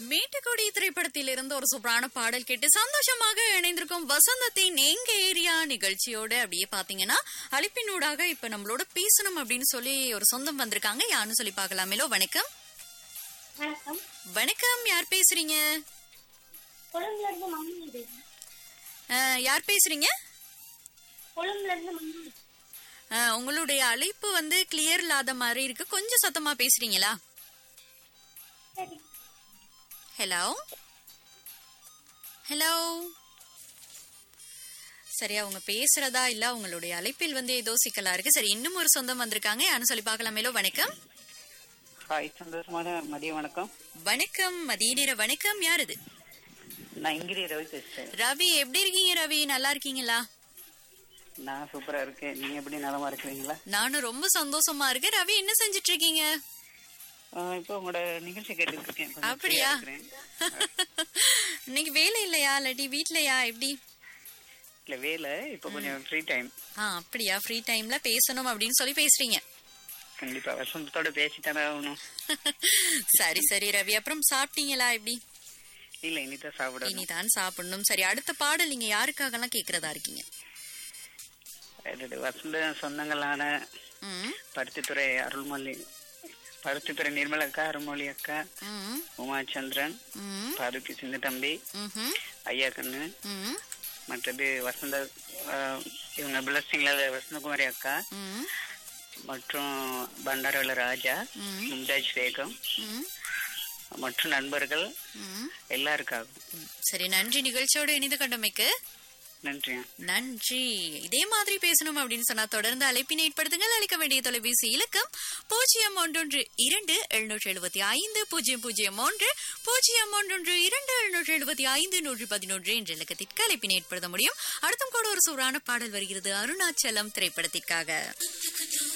மேட்டுக்குடி திரைப்படத்தில் இருந்து ஒரு சூப்பரான பாடல் கேட்டு சந்தோஷமாக இணைந்திருக்கும் வசந்தத்தின் எங்க ஏரியா நிகழ்ச்சியோட அப்படியே பாத்தீங்கன்னா அழைப்பினூடாக இப்ப நம்மளோட பேசணும் அப்படின்னு சொல்லி ஒரு சொந்தம் வந்திருக்காங்க யாருன்னு சொல்லி பார்க்கலாமேலோ வணக்கம் வணக்கம் வணக்கம் யார் பேசுறீங்க கொழும்புல இருந்து மம்மி பேசுறேன் அஹ், யார் பேசுறீங்க கொழும்புல இருந்து மம்மி அஹ், உங்களுடைய அழைப்பு வந்து கிளியர் இல்லாத மாதிரி இருக்கு கொஞ்சம் சத்தமா பேசுறீங்களா சரி ஹலோ ஹலோ சரி அவங்க பேசுறதா இல்ல உங்களுடைய அழைப்பில் வந்து ஏதோ சிக்கலா இருக்கு சரி இன்னும் ஒரு சொந்தம் வந்திருக்காங்க யாரும் சொல்லி பார்க்கலாமேலோ வணக்கம் ஹாய் சந்தோஷமான மதிய வணக்கம் வணக்கம் மதிய நேர வணக்கம் யார் இது நான் இங்கிரி ரவி பேசுறேன் ரவி எப்படி இருக்கீங்க ரவி நல்லா இருக்கீங்களா நான் சூப்பரா இருக்கேன் நீங்க எப்படி நலமா இருக்கிறீங்களா நானும் ரொம்ப சந்தோஷமா இருக்கேன் ரவி என்ன செஞ்சுட்டு இருக்கீங்க ஆஹ் இப்போ உங்களோட நிகழ்ச்சி கேட்டுட்டு இருக்கேன் கொஞ்சம் அப்படியா free-ஆ இருக்கிறேன். இன்னைக்கு வேலை இல்லையா இல்லாட்டி வீட்லயா எப்படி இல்ல வேலை இப்போ கொஞ்சம் ஃப்ரீ டைம் ஆ அப்படியா ஃப்ரீ டைம்ல பேசணும் அப்படின்னு சொல்லி பேசுறீங்க கண்டிப்பா வசந்தத்தோட பேசித்தானே ஆகணும் சரி சரி ரவி அப்புறம் சாப்பிட்டீங்களா எப்படி இல்ல இனிதான் சாப்பிடணும் இனிதான் சாப்பிடணும் சரி அடுத்த பாடல் நீங்க யாருக்காகலாம் கேக்குறதா இருக்கீங்க என்னோட வசந்த சொந்தங்களான ம், பருத்தித்துறை அருள்மொழி பருத்தித்துறை நிர்மலா அக்கா அருள்மொழி அக்கா ம், உமாச்சந்திரன் ம், பாதுகி சிந்து தம்பி ம்ஹும், ஐயா கண்ணு ம், மற்றது வசந்த ஆஹ் இவங்க பிளஸ்டிங்ல வசந்தகுமாரி அக்கா ம், மற்றும் பண்டாரவள ராஜா ம். மும்தாஜ் பேகம் ம், மற்றும் நண்பர்கள் ம். எல்லாருக்காகவும் சரி நன்றி நிகழ்ச்சியோடு இணைந்து கொண்டமைக்கு நன்றி நன்றி இதே மாதிரி பேசணும் அப்படின்னு சொன்னா தொடர்ந்து அழைப்பினை ஏற்படுத்துங்கள் அழைக்க வேண்டிய தொலைபேசி இலக்கம் பூஜ்ஜியம் ஒன்றொன்று இரண்டு எழுநூற்றி எழுபத்தி ஐந்து பூஜ்ஜியம் பூஜ்ஜியம் ஒன்று பூஜ்ஜியம் ஒன்றொன்று இரண்டு எழுநூற்றி எழுபத்தி ஐந்து நூற்றி பதினொன்று என்ற இலக்கத்திற்கு அழைப்பினை ஏற்படுத்த முடியும் அடுத்தும் கூட ஒரு சூறான பாடல் வருகிறது அருணாச்சலம் திரைப்படத்திற்காக